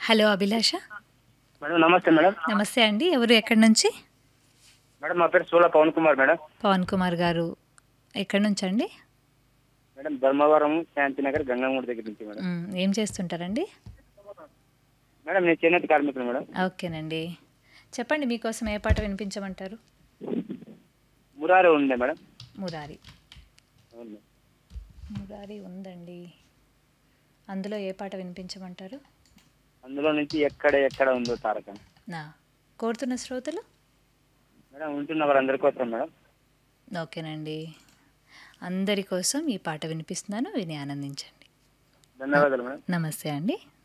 Hello Abhilasha madam నమస్తే madam నమస్తే అండి ఎవరు ఎక్కడి నుంచి మేడం మా పేరు సూల పవన్ కుమార్ మేడం పవన్ కుమార్ గారు ఎక్కడి నుంచి అండి మేడం ధర్మవరం శాంతినగర్ గంగమ్మూడి దగ్గర నుంచి మేడం మ్, ఏం చేస్తుంటారండి మేడం నేను చేనేత కార్మికులు మేడం ఓకేనండి చెప్పండి మీకోసం ఏ పాట వినిపించమంటారు మురారి ఉండే మేడం మురారి అవును మేడం. మురారి ఉందండి అందులో ఏ పాట వినిపించమంటారు అందులో నుంచి ఎక్కడ ఎక్కడ ఉందో తారక నా కోరుతున్న శ్రోతలు మేడం ఉంటున్న వారందరి కోసం మేడం ఓకేనండి అందరి కోసం ఈ పాట వినిపిస్తున్నాను విని ఆనందించండి ధన్యవాదాలు మేడం నమస్తే అండి